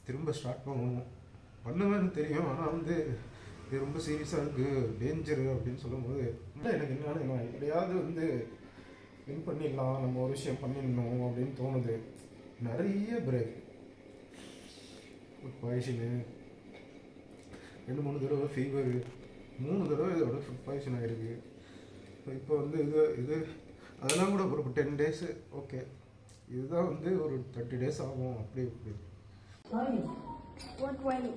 திரும்ப ஸ்டார்ட் பண்ணணும் பண்ணுவேன்னு தெரியும் ஆனால் வந்து இது ரொம்ப சீரியஸாக இருக்குது டேஞ்சரு அப்படின்னு சொல்லும்போது இல்லை எனக்கு என்னன்னா நான் எப்படியாவது வந்து வின் பண்ணிடலாம் நம்ம ஒரு விஷயம் பண்ணிடணும் அப்படின்னு தோணுது நிறைய பிரேக் ஃபுட் பாய்சனு ரெண்டு மூணு தடவை ஃபீவர் மூணு தடவை இதோட ஃபுட் பாய்சன் ஆகிருக்கு இப்போ வந்து இது இது அதெல்லாம் கூட ஒரு டென் டேஸு ஓகே இதுதான் வந்து ஒரு தேர்ட்டி டேஸ் ஆகும் அப்படி இப்படி One twenty.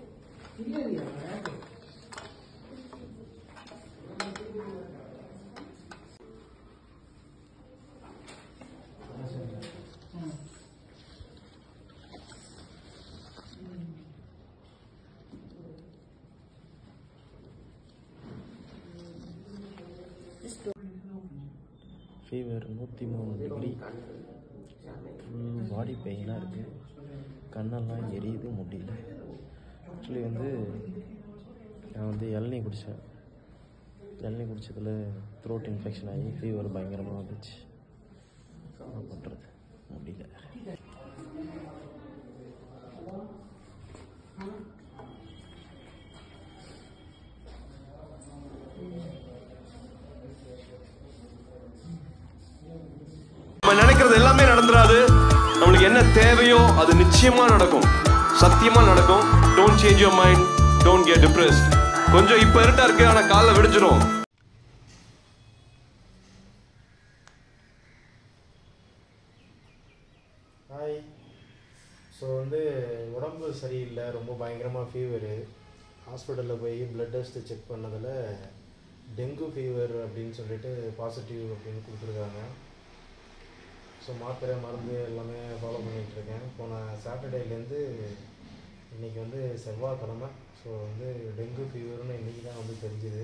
ஃபீவர் நூற்றி மூணு டிகிரி ஃபுல் பாடி பெயினாக இருக்குது கண்ணெல்லாம் எரியுது முடியல ஆக்சுவலி வந்து நான் வந்து இளநீ குடித்தேன் இளநீ குடித்ததில் த்ரோட் இன்ஃபெக்ஷன் ஆகி ஃபீவர் பயங்கரமாக வந்துச்சு என்ன பண்ணுறது முடியல நம்ம நினைக்கிறது எல்லாமே நடந்துராது நம்மளுக்கு என்ன தேவையோ அது நிச்சயமா நடக்கும் சத்தியமா நடக்கும் don't change your mind don't get depressed கொஞ்சம் இப்ப இருட்டா இருக்கு ஆனா காலைல விடிஞ்சிரும் ஹாய் ஸோ வந்து உடம்பு சரியில்லை ரொம்ப பயங்கரமாக ஃபீவரு ஹாஸ்பிட்டலில் போய் பிளட் டெஸ்ட்டு செக் பண்ணதில் டெங்கு ஃபீவர் அப்படின்னு சொல்லிட்டு பாசிட்டிவ் அப்படின்னு கொடுத்துருக்காங்க ஸோ மாத்திரை மருந்து எல்லாமே ஃபாலோ பண்ணிகிட்ருக்கேன் போன சாட்டர்டேலேருந்து இன்றைக்கி வந்து செவ்வாய்க்கிழமை ஸோ வந்து டெங்கு ஃபீவர்னு இன்றைக்கி தான் வந்து தெரிஞ்சுது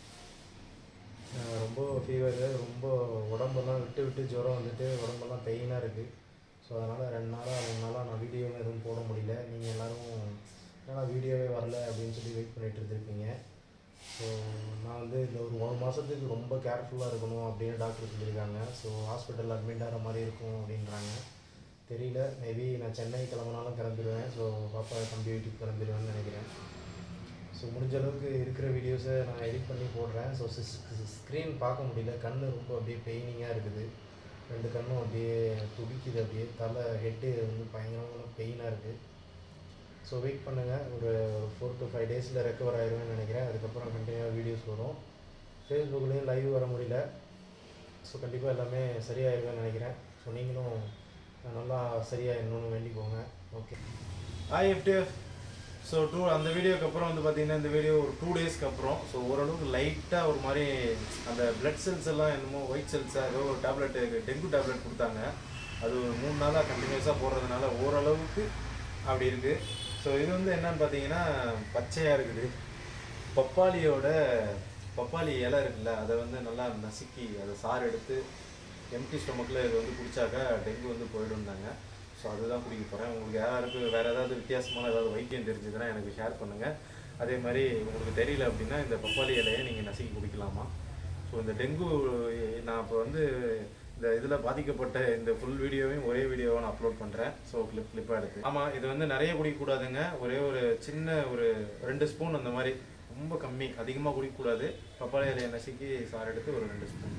ஆஹ் ரொம்ப ஃபீவரு ரொம்ப உடம்பெல்லாம் விட்டு விட்டு ஜுரம் வந்துட்டு உடம்பெல்லாம் பெயினாக இருக்குது ஸோ அதனால் ரெண்டு நாளாக மூணு நாளாக நான் வீடியோவும் எதுவும் போட முடியல நீங்கள் எல்லோரும் என்னடா வீடியோவே வரல அப்படின்னு சொல்லி வெயிட் பண்ணிட்டு இருந்திருப்பீங்க ஸோ நான் வந்து இந்த ஒரு ஒரு மாதத்துக்கு ரொம்ப கேர்ஃபுல்லாக இருக்கணும் அப்படின்னு டாக்டர் சொல்லியிருக்காங்க ஸோ ஹாஸ்பிட்டலில் அட்மிட் ஆகிற மாதிரி இருக்கும் அப்படின்றாங்க தெரியல மேபி நான் சென்னை கிளம்புனாலும் கிளம்பிடுவேன் ஸோ பாப்பா தம்பி வீட்டுக்கு கிளம்பிடுவேன்னு நினைக்கிறேன் ஸோ முடிஞ்ச அளவுக்கு இருக்கிற வீடியோஸை நான் எடிட் பண்ணி போடுறேன் ஸோ ஸ்க்ரீன் பார்க்க முடியல கண் ரொம்ப அப்படியே பெயினிங்காக இருக்குது ரெண்டு கண்ணும் அப்படியே துடிக்குது அப்படியே தலை ஹெட்டு வந்து பயங்கரமான பெயினாக இருக்குது ஸோ வெயிட் பண்ணுங்கள் ஒரு ஃபோர் டு ஃபைவ் டேஸில் ரெக்கவர் ஆயிருவேன்னு நினைக்கிறேன் அதுக்கப்புறம் கண்டினியூவாக வீடியோஸ் வரும் ஃபேஸ்புக்லேயும் லைவ் வர முடியல ஸோ கண்டிப்பாக எல்லாமே சரியாயிருவேன்னு நினைக்கிறேன் ஸோ நீங்களும் நல்லா சரியாயிடணும்னு வேண்டிக்கோங்க okay hi FTF so to அந்த வீடியோக்கு அப்புறம் வந்து பார்த்தீங்கன்னா இந்த வீடியோ ஒரு டூ டேஸ்க்கு அப்புறம் ஸோ ஓரளவுக்கு லைட்டாக ஒரு மாதிரி அந்த பிளட் செல்ஸ் எல்லாம் என்னமோ ஒயிட் செல்ஸாக ஏதோ ஒரு டேப்லெட் டெங்கு டேப்லெட் கொடுத்தாங்க அது ஒரு மூணு நாளாக கண்டினியூஸாக போடுறதுனால ஓரளவுக்கு அப்படி இருக்குது ஸோ இது வந்து என்னன்னு பார்த்தீங்கன்னா பச்சையாக இருக்குது பப்பாளியோட பப்பாளி இலை இருக்குல்ல அதை வந்து நல்லா நசுக்கி அதை சாறு எடுத்து எம்டி ஸ்டொமக்கில் இது வந்து குடிச்சாக்கா டெங்கு வந்து போயிடும்னாங்க ஸோ அதுதான் குடிக்க போகிறேன் உங்களுக்கு யாருக்கு வேறு ஏதாவது வித்தியாசமான ஏதாவது வைத்தியம் தெரிஞ்சதுன்னா எனக்கு ஷேர் பண்ணுங்கள் அதே மாதிரி உங்களுக்கு தெரியல அப்படின்னா இந்த பப்பாளி இலையை நீங்கள் நசுக்கி குடிக்கலாமா ஸோ இந்த டெங்கு நான் இப்போ வந்து இந்த இதில் பாதிக்கப்பட்ட இந்த ஃபுல் வீடியோவையும் ஒரே வீடியோவை நான் அப்லோட் பண்ணுறேன் ஸோ கிளிப் கிளிப்பாக எடுத்து ஆமாம் இது வந்து நிறைய குடிக்கக்கூடாதுங்க ஒரே ஒரு சின்ன ஒரு ரெண்டு ஸ்பூன் அந்த மாதிரி ரொம்ப கம்மி அதிகமாக குடிக்கக்கூடாது பப்பாளி இலையை நசுக்கி சாறு எடுத்து ஒரு ரெண்டு ஸ்பூன்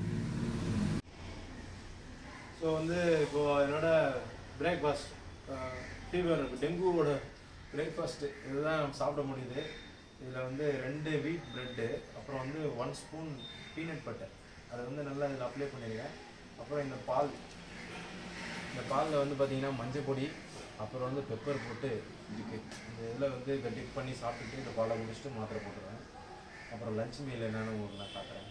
ஸோ வந்து இப்போ என்னோட பிரேக்ஃபாஸ்ட் ஃபீவர் டெங்குவோட பிரேக்ஃபாஸ்ட்டு இதுதான் சாப்பிட முடியுது இதில் வந்து ரெண்டு வீட் ப்ரெட்டு அப்புறம் வந்து ஒன் ஸ்பூன் பீனட் பட்டர் அதை வந்து நல்லா இதில் அப்ளை பண்ணிடுறேன் அப்புறம் இந்த பால் இந்த பாலில் வந்து பார்த்தீங்கன்னா மஞ்சள் பொடி அப்புறம் வந்து பெப்பர் போட்டு இருக்கு இந்த இதில் வந்து இதை டிப் பண்ணி சாப்பிட்டுட்டு இந்த பாலை முடிச்சுட்டு மாத்திரை போட்டுருவேன் அப்புறம் லஞ்ச் மீல் என்னென்னு உங்களுக்கு நான் காட்டுறேன்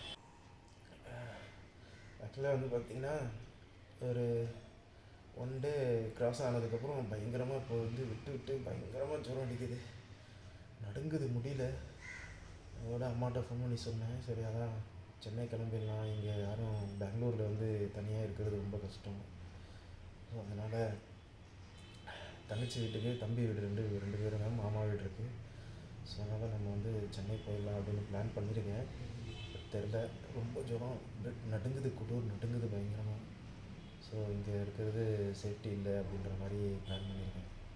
ஆக்சுவலாக வந்து பார்த்தீங்கன்னா ஒரு ஒன் டே கிராஸ் ஆனதுக்கப்புறம் பயங்கரமாக இப்போ வந்து விட்டு விட்டு பயங்கரமாக ஜுரம் அடிக்குது நடுங்குது முடியல அதோட அம்மாட்ட ஃபோன் பண்ணி சொன்னேன் சரி அதான் சென்னை கிளம்பிடலாம் இங்கே யாரும் பெங்களூரில் வந்து தனியாக இருக்கிறது ரொம்ப கஷ்டம் ஸோ அதனால் தங்கச்சி வீட்டுக்கு தம்பி வீடு ரெண்டு ரெண்டு பேரும் இருக்காங்க, மாமா வீடு இருக்குது ஸோ அதனால் நம்ம வந்து சென்னை போயிடலாம் அப்படின்னு பிளான் பண்ணியிருக்கேன் தெரில ரொம்ப ஜுரம் நடு- நடுங்குது குளிர் நடுங்குது பயங்கரமாக ஸோ இங்கே இருக்கிறது சேஃப்டி இல்லை அப்படின்ற மாதிரி பிளான் பண்ணியிருக்கேன்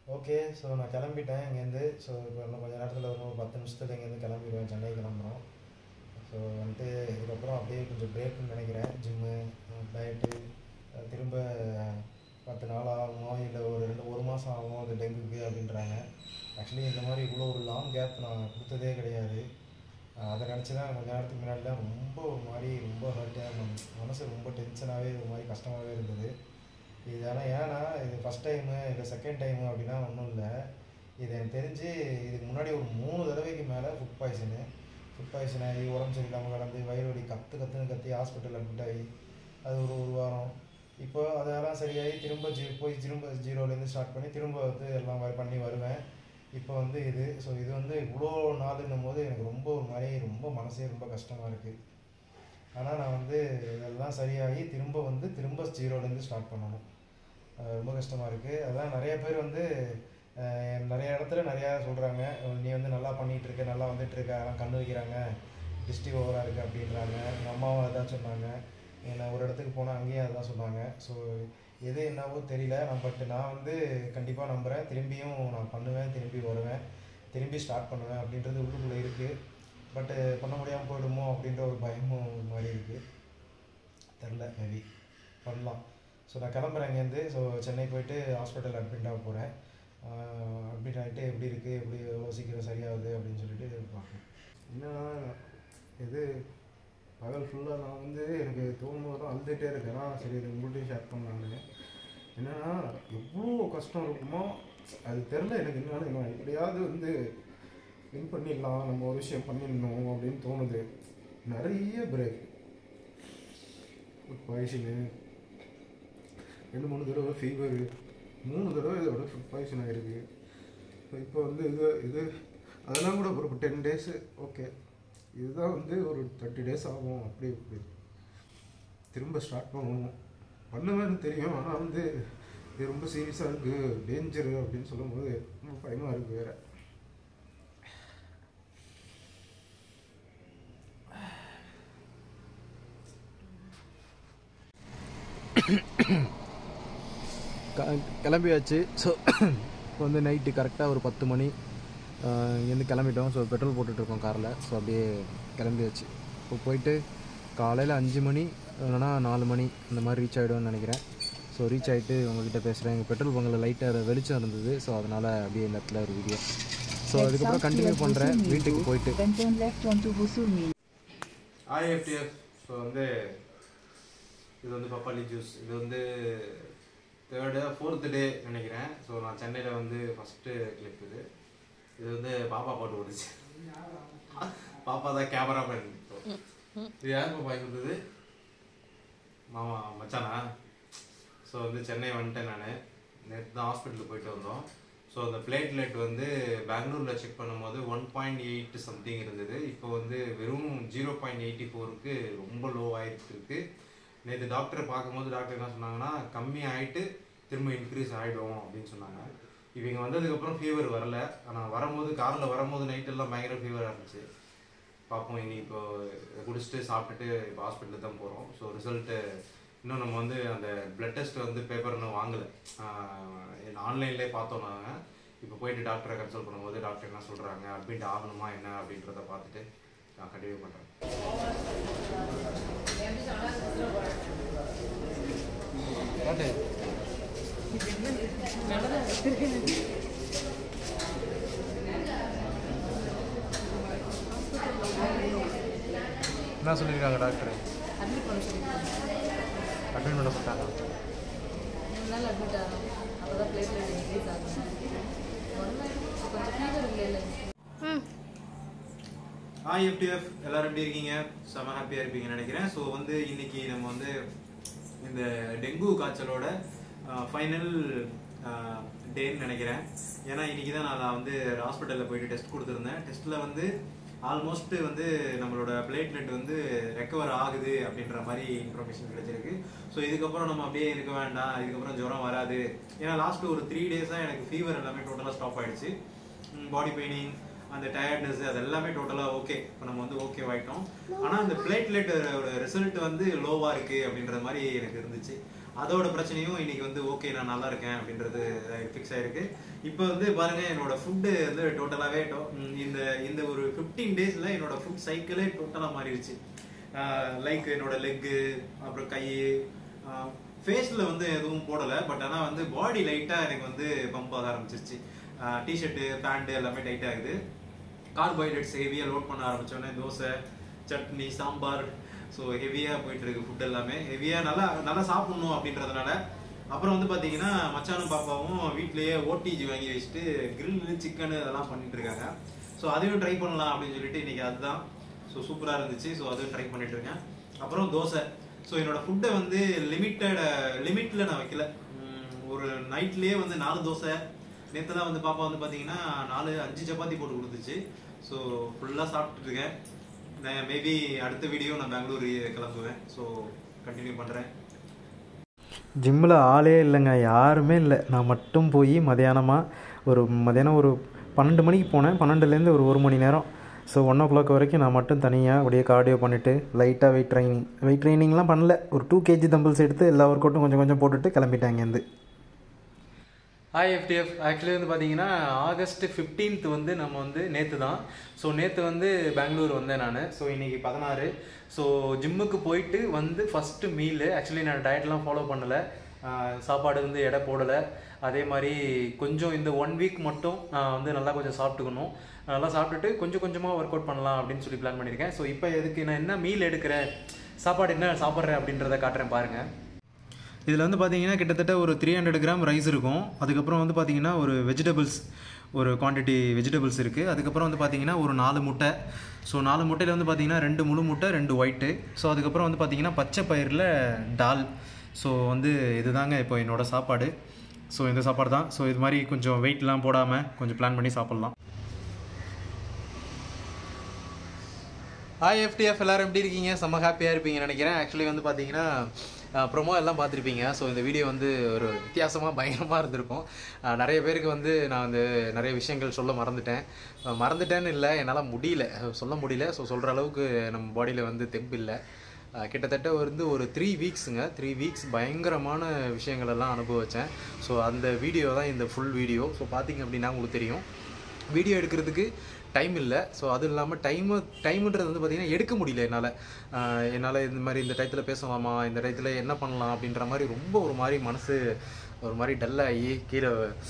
ஓகே ஸோ நான் கிளம்பிட்டேன் இங்கேருந்து ஸோ இப்போ இன்னும் கொஞ்சம் நேரத்தில் ஒரு பத்து நிமிஷத்தில் இங்கேருந்து கிளம்பிடுவேன் சென்னை கிளம்புறோம் ஸோ வந்துட்டு இதுக்கப்புறம் அப்படியே கொஞ்சம் பிரேக்குன்னு நினைக்கிறேன் ஜிம்மு டயட்டு திரும்ப பத்து நாள் ஆகுமோ இல்லை ஒரு ரெண்டு ஒரு மாதம் ஆகுமோ அது டெங்குக்கு அப்படின்றாங்க ஆக்சுவலி இந்த மாதிரி இவ்வளோ ஒரு லாங் கேப் நான் கொடுத்ததே கிடையாது அஹ் அதை நினச்சி தான் கொஞ்ச நேரத்துக்கு முன்னாடிலாம் ரொம்ப ஒரு மாதிரி ரொம்ப ஹர்ட்டாக மனசு ரொம்ப டென்ஷனாகவே ஒரு மாதிரி கஷ்டமாகவே இருந்தது இது ஆனால் ஏன்னா இது ஃபஸ்ட் டைமு இல்லை செகண்ட் டைமு அப்படின்னா ஒன்றும் இல்லை இது எனக்கு தெரிஞ்சு இதுக்கு முன்னாடி ஒரு மூணு தடவைக்கு மேலே ஃபுட் பாய்சனு ஃபுட் பாய்சன் ஆகி உடம்பு சரியில்லாமல் கடந்து வயிறு வலி கற்று கற்றுன்னு கத்தி ஹாஸ்பிட்டலில் அட்மிட் ஆகி அது ஒரு ஒரு வாரம் இப்போ அதெல்லாம் சரியாகி திரும்ப ஜீ போய் திரும்ப ஜீரோலேருந்து ஸ்டார்ட் பண்ணி திரும்ப வந்து எல்லாம் வ- பண்ணி வருவேன் இப்போ வந்து இது ஸோ இது வந்து இவ்வளோ நாளுன்னும் போது எனக்கு ரொம்ப ஒரு மாதிரி ரொம்ப மனசே ரொம்ப கஷ்டமாக இருக்குது ஆனால் நான் வந்து இதெல்லாம் சரியாகி திரும்ப வந்து திரும்ப ஜீரோலேருந்து ஸ்டார்ட் பண்ணணும் அஹ் ரொம்ப கஷ்டமாக இருக்குது அதான் நிறைய பேர் வந்து அஹ் நிறைய இடத்துல நிறையா சொல்கிறாங்க நீ வந்து நல்லா பண்ணிகிட்டு இருக்க நல்லா வந்துட்டு இருக்க அதெல்லாம் கண்ணு வைக்கிறாங்க டிஸ்ட்ரிக் ஓவராக இருக்குது அப்படின்றாங்க எங்கள் அம்மாவும் அதான் சொன்னாங்க நான் ஒரு இடத்துக்கு போனால் அங்கேயும் அதான் சொன்னாங்க ஸோ எது என்னவோ தெரியல நான் பட் நான் வந்து கண்டிப்பாக நம்புகிறேன் திரும்பியும் நான் பண்ணுவேன் திரும்பி வருவேன் திரும்பி ஸ்டார்ட் பண்ணுவேன் அப்படின்றது உள்ளுக்குள்ளே இருக்குது பட்டு பண்ண முடியாமல் போயிடுமோ அப்படின்ற ஒரு பயமும் ஒரு மாதிரி இருக்குது தெரில மேபி பண்ணலாம் ஸோ நான் கிளம்புறேன் இங்கேருந்து ஸோ சென்னை போயிட்டு ஹாஸ்பிட்டல் அட்மிட் ஆக போகிறேன் அட்மிட் ஆகிட்டு எப்படி இருக்குது எப்படி எவ்வளோ சீக்கிரம் சரியாகுது அப்படின்னு சொல்லிட்டு பார்க்கணும் என்னன்னா இது பகல் ஃபுல்லாக நான் வந்து எனக்கு தோணும்போதும் அழுதுகிட்டே இருக்கேன் நான் சரி இது உங்கள்கிட்டயும் ஷேர் பண்ணலான்னு என்னன்னா எவ்வளோ கஷ்டம் இருக்குமோ அது தெரில எனக்கு என்னன்னா நான் எப்படியாவது வந்து வின் பண்ணிடலாம் நம்ம ஒரு விஷயம் பண்ணிடணும் அப்படின்னு தோணுது நிறைய பிரேக் ஃபுட் பாய்சனு ரெண்டு மூணு தடவை ஃபீவரு மூணு தடவை இதோட ஃபுட் பாய்சன் ஆகிருக்கு இப்போ வந்து இது இது அதெல்லாம் கூட ஒரு டென் டேஸு ஓகே இதுதான் வந்து ஒரு தேர்ட்டி டேஸ் ஆகும் அப்படி இப்படி திரும்ப ஸ்டார்ட் பண்ணணும் பண்ணுவேன்னு தெரியும் ஆனால் வந்து இது ரொம்ப சீரியஸாக இருக்குது டேஞ்சரு அப்படின்னு சொல்லும்போது ரொம்ப பயமாக இருக்குது வேறு கிளம்பியாச்சு ஸோ இப்போ வந்து நைட்டு கரெக்டாக ஒரு பத்து மணி ஆஹ் இங்கேருந்து கிளம்பிட்டோம் ஸோ பெட்ரோல் போட்டுட்ருக்கோம் காரில் ஸோ அப்படியே கிளம்பியாச்சு இப்போ போயிட்டு காலையில் அஞ்சு மணி இல்லைனா நாலு மணி இந்த மாதிரி ரீச் ஆகிடும்னு நினைக்கிறேன் ஸோ ரீச் ஆகிட்டு உங்ககிட்ட பேசுகிறேன் எங்கள் பெட்ரோல் பங்கில் லைட்டாக வெளிச்சம் இருந்தது ஸோ அதனால் அப்படியே இந்த இடத்துல ஒரு வீடியோ ஸோ அதுக்கப்புறம் கண்டினியூ பண்ணுறேன் வீட்டுக்கு போயிட்டு Then turn left onto Vusulmi. IFTF so வந்து இது வந்து பப்பாளி ஜூஸ் இது வந்து தேர்டு ஃபோர்த்து டே நினைக்கிறேன் ஸோ நான் சென்னையில் வந்து ஃபஸ்ட்டு கிளிப் இது இது வந்து பாப்பா போட்டு விடுச்சு பாப்பா தான் கேமராமேன் இது யார் பாப்பா கொடுத்தது மாமா மச்சானா ஸோ வந்து சென்னை வந்துட்டேன் நான் நேற்று தான் ஹாஸ்பிட்டலுக்கு போயிட்டு வந்தோம் ஸோ அந்த பிளேட்லெட் வந்து பெங்களூரில் செக் பண்ணும்போது ஒன் பாயிண்ட் எயிட் சம்திங் இருந்தது இப்போ வந்து வெறும் ஜீரோ பாயிண்ட் எயிட்டி ஃபோருக்கு ரொம்ப லோ ஆகிட்டு இருக்கு நேற்று டாக்டரை பார்க்கும்போது டாக்டர் என்ன சொன்னாங்கன்னா கம்மி ஆகிட்டு திரும்ப இன்க்ரீஸ் ஆகிடும் அப்படின்னு சொன்னாங்க இவங்க வந்ததுக்கப்புறம் ஃபீவர் வரல ஆனால் வரும்போது காரில் வரும்போது நைட்டெல்லாம் பயங்கர ஃபீவராக இருந்துச்சு பார்ப்போம் இனி இப்போ இதை குடிச்சிட்டு சாப்பிட்டுட்டு இப்போ ஹாஸ்பிட்டலுக்கு தான் போகிறோம் ஸோ ரிசல்ட்டு இன்னும் நம்ம வந்து அந்த பிளட் டெஸ்ட் வந்து பேப்பர் இன்னும் வாங்கலை ஆன்லைன்லேயே பார்த்தோம் நாங்கள் இப்போ போயிட்டு டாக்டரை கன்சல்ட் பண்ணும்போது டாக்டர் என்ன சொல்கிறாங்க அட்மிட் ஆகணுமா என்ன அப்படின்றத பார்த்துட்டு நான் கண்டினியூ பண்ணுறேன் என்ன சொல்லியிருக்காங்க டாக்டர் அட்மிட் பண்ண சொல்லியிருக்காங்க அட்மிட் பண்ண சொல்லிட்டாங்க மூணு நாள் அட்மிட் ஆகணும் அப்போ தான் பிளேட்லெட் இன்க்ரீஸ் ஆகும் உடனே கொஞ்சம் ஃபீவர் இல்லை இல்லை ஹாய் எஃப்டிஎஃப் எல்லாரும் எப்படி இருக்கீங்க செம ஹாப்பியாக இருப்பீங்கன்னு நினைக்கிறேன் ஸோ வந்து இன்னைக்கு நம்ம வந்து இந்த டெங்கு காய்ச்சலோட ஃபைனல் டேன்னு நினைக்கிறேன் ஏன்னா இன்னைக்கு தான் நான் வந்து ஹாஸ்பிட்டலில் போயிட்டு டெஸ்ட் கொடுத்துருந்தேன் டெஸ்ட்டில் வந்து ஆல்மோஸ்ட் வந்து நம்மளோட பிளேட்லெட் வந்து ரெக்கவர் ஆகுது அப்படின்ற மாதிரி இன்ஃபர்மேஷன் கிடைச்சிருக்கு ஸோ இதுக்கப்புறம் நம்ம அப்படியே இருக்க வேண்டாம் இதுக்கப்புறம் ஜுரம் வராது ஏன்னா லாஸ்ட் ஒரு த்ரீ டேஸாக எனக்கு ஃபீவர் எல்லாமே டோட்டலாக ஸ்டாப் ஆயிடுச்சு பாடி பெயினிங் அந்த டயர்ட்னஸ் அது எல்லாமே டோட்டலாக ஓகே இப்போ நம்ம வந்து ஓகே ஆயிட்டோம் ஆனால் அந்த பிளேட்லெட்டோட ரிசல்ட் வந்து லோவாக இருக்குது அப்படின்ற மாதிரி எனக்கு இருந்துச்சு அதோட பிரச்சனையும் இன்னைக்கு வந்து ஓகே நான் நல்லா இருக்கேன் அப்படின்றது ஃபிக்ஸ் ஆயிருக்கு இப்போ வந்து பாருங்க என்னோட ஃபுட்டு வந்து டோட்டலாகவே இந்த இந்த ஒரு ஃபிஃப்டீன் டேஸ்ல என்னோட ஃபுட் சைக்கிளே டோட்டலாக மாறிடுச்சு லைக் என்னோட லெக்கு அப்புறம் கை ஃபேஸில் வந்து எதுவும் போடலை பட் ஆனால் வந்து பாடி லைட்டாக எனக்கு வந்து பம்ப் ஆக ஆரம்பிச்சிருச்சு டிஷர்ட்டு பேண்ட்டு எல்லாமே டைட் ஆகுது கார்போஹைட்ரேட்ஸ் ஹெவியாக லோட் பண்ண ஆரம்பிச்சோடனே தோசை சட்னி சாம்பார் ஸோ ஹெவியாக போயிட்டு இருக்கு ஃபுட் எல்லாமே ஹெவியாக நல்லா நல்லா சாப்பிடணும் அப்படின்றதுனால அப்புறம் வந்து பார்த்தீங்கன்னா மச்சானும் பாப்பாவும் வீட்லயே ஓடிஜி வாங்கி வச்சுட்டு கிரில் சிக்கன் அதெல்லாம் பண்ணிட்டு இருக்காங்க ஸோ அதையும் ட்ரை பண்ணலாம் அப்படின்னு சொல்லிட்டு இன்னைக்கு அதுதான் ஸோ சூப்பராக இருந்துச்சு ஸோ அதுவும் ட்ரை பண்ணிட்டு இருக்கேன் அப்புறம் தோசை ஸோ என்னோட ஃபுட்டை வந்து லிமிட்டட் லிமிட்டில் நான் வைக்கல உம், ஒரு நைட்லேயே வந்து நாலு தோசை நேற்று தான் வந்து பாப்பா வந்து பார்த்தீங்கன்னா நாலு அஞ்சு சப்பாத்தி போட்டு கொடுத்துச்சு ஸோ ஃபுல்லாக சாப்பிட்டுட்டு இருக்கேன் நான் மேபி அடுத்த வீடியோ நான் பெங்களூர் கிளம்புவேன் ஸோ கண்டினியூ பண்ணுறேன் ஜிம்மில் ஆளே இல்லைங்க யாருமே இல்லை நான் மட்டும் போய் மதியானமாக ஒரு மதியானம் ஒரு பன்னெண்டு மணிக்கு போனேன் பன்னெண்டுலேருந்து ஒரு ஒரு மணி நேரம் ஸோ ஒன் ஓ கிளாக் வரைக்கும் நான் மட்டும் தனியாக அப்படியே கார்டியோ பண்ணிவிட்டு லைட்டாக வெயிட் ட்ரைனிங் வெயிட் ட்ரைனிங்லாம் பண்ணல ஒரு டூ கேஜி தம்பிள்ஸ் எடுத்து எல்லா ஒர்க் அவுட்டும் கொஞ்சம் கொஞ்சம் போட்டுட்டு கிளம்பிட்டேன் இங்கேருந்து ஹாய் எஃப்டிஎஃப் ஆக்சுவலி வந்து பார்த்தீங்கன்னா ஆகஸ்ட் ஃபிஃப்டீன்த் வந்து நம்ம வந்து நேற்று தான் ஸோ நேற்று வந்து பெங்களூர் வந்தேன் நான் ஸோ இன்னைக்கு பதினாறு ஸோ ஜிம்முக்கு போயிட்டு வந்து ஃபஸ்ட்டு மீல் ஆக்சுவலி நான் டயட்லாம் ஃபாலோ பண்ணலை சாப்பாடு வந்து எடை போடலை அதே மாதிரி கொஞ்சம் இந்த ஒன் வீக் மட்டும் நான் வந்து நல்லா கொஞ்சம் சாப்பிட்டுக்கணும் நல்லா சாப்பிட்டுட்டு கொஞ்சம் கொஞ்சமாக ஒர்க் அவுட் பண்ணலாம் அப்படின்னு சொல்லி பிளான் பண்ணியிருக்கேன் ஸோ இப்போ எதுக்கு நான் என்ன மீல் எடுக்கிறேன் சாப்பாடு என்ன சாப்பிட்றேன் அப்படின்றத காட்டுறேன் பாருங்கள் இதில் வந்து பார்த்தீங்கன்னா கிட்டத்தட்ட ஒரு த்ரீ ஹண்ட்ரட் கிராம் ரைஸ் இருக்கும் அதுக்கப்புறம் வந்து பார்த்தீங்கன்னா ஒரு வெஜிடபிள்ஸ் ஒரு குவான்டிட்டி வெஜிடபிள்ஸ் இருக்குது அதுக்கப்புறம் வந்து பார்த்தீங்கன்னா ஒரு நாலு முட்டை ஸோ நாலு முட்டையில் வந்து பார்த்தீங்கன்னா ரெண்டு முழு முட்டை ரெண்டு ஒயிட்டு ஸோ அதுக்கப்புறம் வந்து பார்த்தீங்கன்னா பச்சை பயிரில் டால் ஸோ வந்து இதுதாங்க இப்போ என்னோட சாப்பாடு ஸோ இந்த சாப்பாடு தான் ஸோ இது மாதிரி கொஞ்சம் வெயிட்லாம் போடாமல் கொஞ்சம் பிளான் பண்ணி சாப்பிட்லாம் ஹாய் எஃப்டிஎஃப் எல்லாரும் எப்படி இருக்கீங்க செம்ம ஹாப்பியாக இருப்பீங்கன்னு நினைக்கிறேன் ஆக்சுவலி வந்து பார்த்தீங்கன்னா ப்ரொமோ எல்லாம் பார்த்துருப்பீங்க ஸோ இந்த வீடியோ வந்து ஒரு வித்தியாசமாக பயங்கரமாக இருந்திருக்கும் அஹ் நிறைய பேருக்கு வந்து நான் வந்து நிறைய விஷயங்கள் சொல்ல மறந்துட்டேன் அஹ் மறந்துட்டேன்னு இல்லை என்னால் முடியல சொல்ல முடியல ஸோ சொல்கிற அளவுக்கு நம்ம பாடியில் வந்து தெம்பு இல்லை அஹ் கிட்டத்தட்ட வந்து ஒரு த்ரீ வீக்ஸுங்க த்ரீ வீக்ஸ் பயங்கரமான விஷயங்கள் எல்லாம் அனுபவித்தேன் ஸோ அந்த வீடியோ தான் இந்த ஃபுல் வீடியோ ஸோ பார்த்தீங்க அப்படின்னா உங்களுக்கு தெரியும் வீடியோ எடுக்கிறதுக்கு டைம் இல்லை ஸோ அதுவும் இல்லாமல் டைமு டைமுன்றது வந்து பார்த்திங்கன்னா எடுக்க முடியல என்னால் என்னால் இந்த மாதிரி இந்த டயத்தில் பேசலாமா இந்த டயத்தில் என்ன பண்ணலாம் அப்படின்ற மாதிரி ரொம்ப ஒரு மாதிரி மனசு ஒரு மாதிரி டல்லாகி கீழே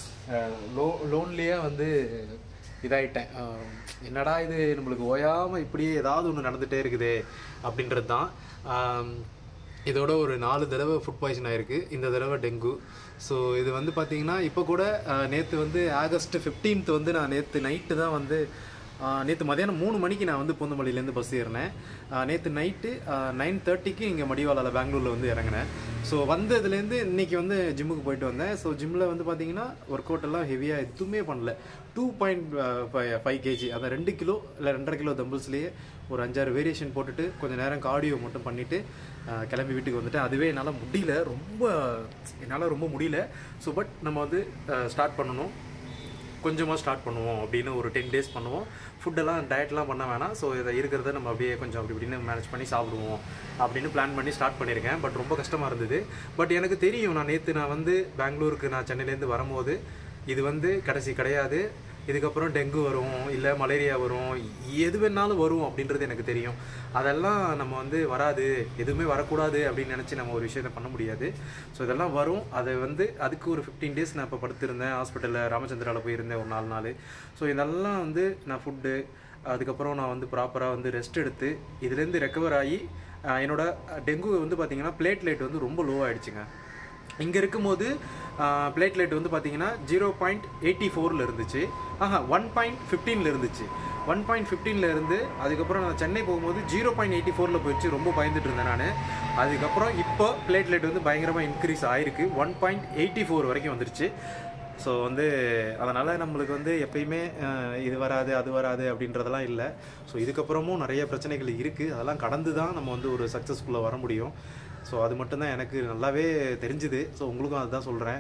லோ லோன்லேயே வந்து இதாயிட்டேன் அஹ் என்னடா இது நம்மளுக்கு ஓயாமல் இப்படியே ஏதாவது ஒன்று நடந்துகிட்டே இருக்குதே அப்படின்றது தான் ஆம், இதோட ஒரு நாலு தடவை ஃபுட் பாய்சன் ஆயிருக்கு இந்த தடவை டெங்கு ஸோ இது வந்து பார்த்தீங்கன்னா இப்போ கூட நேற்று வந்து ஆகஸ்ட் 15th வந்து நான் நேற்று நைட்டு தான் வந்து நேற்று மதியானம் மூணு மணிக்கு நான் வந்து பூந்தமல்லியிலேருந்து பஸ் ஏறினேன் நேற்று நைட்டு நைன் தேர்ட்டிக்கு இங்கே மடிவாளாவில் பெங்களூரில் வந்து இறங்கினேன் ஸோ வந்ததுலேருந்து இன்னைக்கு வந்து ஜிம்முக்கு போயிட்டு வந்தேன் ஸோ ஜிம்மில் வந்து பார்த்தீங்கன்னா ஒர்க் அவுட் எல்லாம் ஹெவியாக எதுவுமே பண்ணல டூ பாயிண்ட் ஃபைவ் கேஜி அந்த ரெண்டு கிலோ இல்லை ரெண்டரை கிலோ தம்பிள்ஸ்லேயே ஒரு அஞ்சாறு வேரியேஷன் போட்டுட்டு கொஞ்சம் நேரம் கார்டியோ மட்டும் பண்ணிவிட்டு கிளம்பி வீட்டுக்கு வந்துட்டேன் அதுவே என்னால் முடியல ரொம்ப என்னால் ரொம்ப முடியல ஸோ பட் நம்ம வந்து ஸ்டார்ட் பண்ணணும் கொஞ்சமாக ஸ்டார்ட் பண்ணுவோம் அப்படின்னு ஒரு டென் டேஸ் பண்ணுவோம் ஃபுட்டெல்லாம் டயட்லாம் பண்ண வேணாம் ஸோ இதை இருக்கிறத நம்ம அப்படியே கொஞ்சம் அப்படி இப்படின்னு மேனேஜ் பண்ணி சாப்பிடுவோம் அப்படின்னு பிளான் பண்ணி ஸ்டார்ட் பண்ணியிருக்கேன் பட் ரொம்ப கஷ்டமாக இருந்தது பட் எனக்கு தெரியும் நான் நேற்று நான் வந்து பெங்களூருக்கு நான் சென்னையிலேருந்து வரும்போது இது வந்து கடைசி கிடையாது இதுக்கப்புறம் டெங்கு வரும் இல்லை மலேரியா வரும் எது வேணாலும் வரும் அப்படின்றது எனக்கு தெரியும் அதெல்லாம் நம்ம வந்து வராது எதுவுமே வரக்கூடாது அப்படின்னு நினச்சி நம்ம ஒரு விஷயத்தை பண்ண முடியாது ஸோ இதெல்லாம் வரும் அதை வந்து அதுக்கு ஒரு ஃபிஃப்டீன் டேஸ் நான் இப்போ படுத்திருந்தேன் ஹாஸ்பிட்டலில் ராமச்சந்திராவில் போயிருந்தேன் ஒரு நாலு நாள் ஸோ இதெல்லாம் வந்து நான் ஃபுட்டு அதுக்கப்புறம் நான் வந்து ப்ராப்பராக வந்து ரெஸ்ட் எடுத்து இதுலேருந்து ரெக்கவர் ஆகி அஹ், என்னோட டெங்கு வந்து பார்த்திங்கன்னா பிளேட்லேட் வந்து ரொம்ப லோ ஆயிடுச்சுங்க இங்கே இருக்கும்போது பிளேட்லெட் வந்து பார்த்தீங்கன்னா ஜீரோ பாயிண்ட் எயிட்டி ஃபோரில் இருந்துச்சு ஆஹா ஒன் பாயிண்ட் ஃபிஃப்டீனில் இருந்துச்சு ஒன் பாயிண்ட் ஃபிஃப்டீனில் இருந்து அதுக்கப்புறம் நான் சென்னை போகும்போது ஜீரோ பாயிண்ட் எயிட்டி ஃபோரில் போயிடுச்சு ரொம்ப பயந்துட்டு இருந்தேன் நான் அதுக்கப்புறம் இப்போ பிளேட்லெட் வந்து பயங்கரமாக இன்க்ரீஸ் ஆயிருக்கு ஒன் பாயிண்ட் எயிட்டி ஃபோர் வரைக்கும் வந்துருச்சு ஸோ வந்து அதனால் நம்மளுக்கு வந்து எப்பயுமே அஹ், இது வராது அது வராது அப்படின்றதெல்லாம் இல்லை ஸோ இதுக்கப்புறமும் நிறைய பிரச்சனைகள் இருக்குது அதெல்லாம் கடந்து தான் நம்ம வந்து ஒரு சக்ஸஸ்ஃபுல்லாக வர முடியும் ஸோ அது மட்டும்தான் எனக்கு நல்லாவே தெரிஞ்சுது ஸோ உங்களுக்கும் அதுதான் சொல்கிறேன்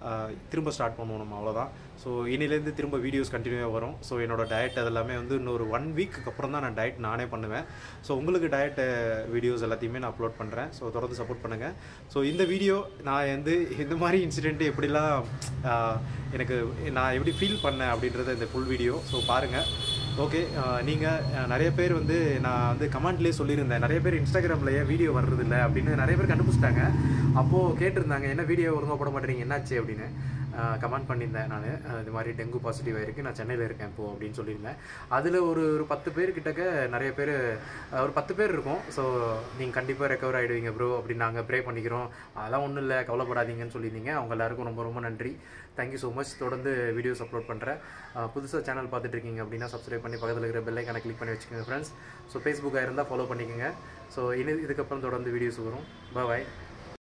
ஆஹ் திரும்ப ஸ்டார்ட் பண்ணுவோம் நம்ம அவ்வளோதான் ஸோ இனிலேருந்து திரும்ப வீடியோஸ் கண்டினியூவாக வரும் ஸோ என்னோட டயட் அதெல்லாமே வந்து இன்னொரு ஒன் வீக்கு அப்புறம் தான் நான் டயட் நானே பண்ணுவேன் ஸோ உங்களுக்கு டயட் வீடியோஸ் எல்லாத்தையுமே நான் அப்லோட் பண்ணுறேன் ஸோ தொடர்ந்து சப்போர்ட் பண்ணுங்கள் ஸோ இந்த வீடியோ நான் வந்து இந்த மாதிரி இன்சிடென்ட் எப்படிலாம் ஆஹ் எனக்கு நான் எப்படி ஃபீல் பண்ணேன் அப்படின்றத இந்த ஃபுல் வீடியோ ஸோ பாருங்கள் ஓகே நீங்கள் நிறைய பேர் வந்து நான் வந்து கமெண்ட்லேயே சொல்லியிருந்தேன் நிறைய பேர் இன்ஸ்டாகிராமில் ஏன் வீடியோ வர்றதில்ல அப்படின்னு நிறைய பேர் கண்டுபிடிச்சிட்டாங்க அப்போது கேட்டிருந்தாங்க என்ன வீடியோ ஒழுங்காக போட மாட்டேறீங்க என்னாச்சு அப்படின்னு கமெண்ட் பண்ணியிருந்தேன் நான் இது மாதிரி டெங்கு பாசிட்டிவ் ஆயிருக்கு நான் சென்னையில் இருக்கேன் இப்போ அப்படின்னு சொல்லியிருந்தேன் அதில் ஒரு ஒரு பத்து பேர் கிட்டக்க நிறைய பேர் ஒரு பத்து பேர் இருக்கும் ஸோ நீங்கள் கண்டிப்பாக ரெக்கவர் ஆகிடுவீங்க ப்ரோ அப்படின்னு நாங்கள் ப்ரே பண்ணிக்கிறோம் அதெல்லாம் ஒன்றும் இல்லை கவலைப்படாதீங்கன்னு சொல்லியிருந்தீங்க அவங்க எல்லாருக்கும் ரொம்ப ரொம்ப நன்றி தேங்க்யூ ஸோ மச் தொடர்ந்து வீடியோஸ் அப்லோட் பண்ணுறேன் புதுசாக சேனல் பார்த்துட்டு இருக்கீங்க அப்படின்னா சப்ஸ்கிரைப் பண்ணி பக்கத்தில் இருக்கிற பெல்லைக்கான கிளிக் பண்ணி வச்சுக்கோங்க ஃப்ரெண்ட்ஸ் ஸோ ஃபேஸ்புக்காக இருந்தால் ஃபாலோ பண்ணிக்கோங்க ஸோ இனி இதுக்கப்புறம் தொடர்ந்து வீடியோஸ் வரும் பாய்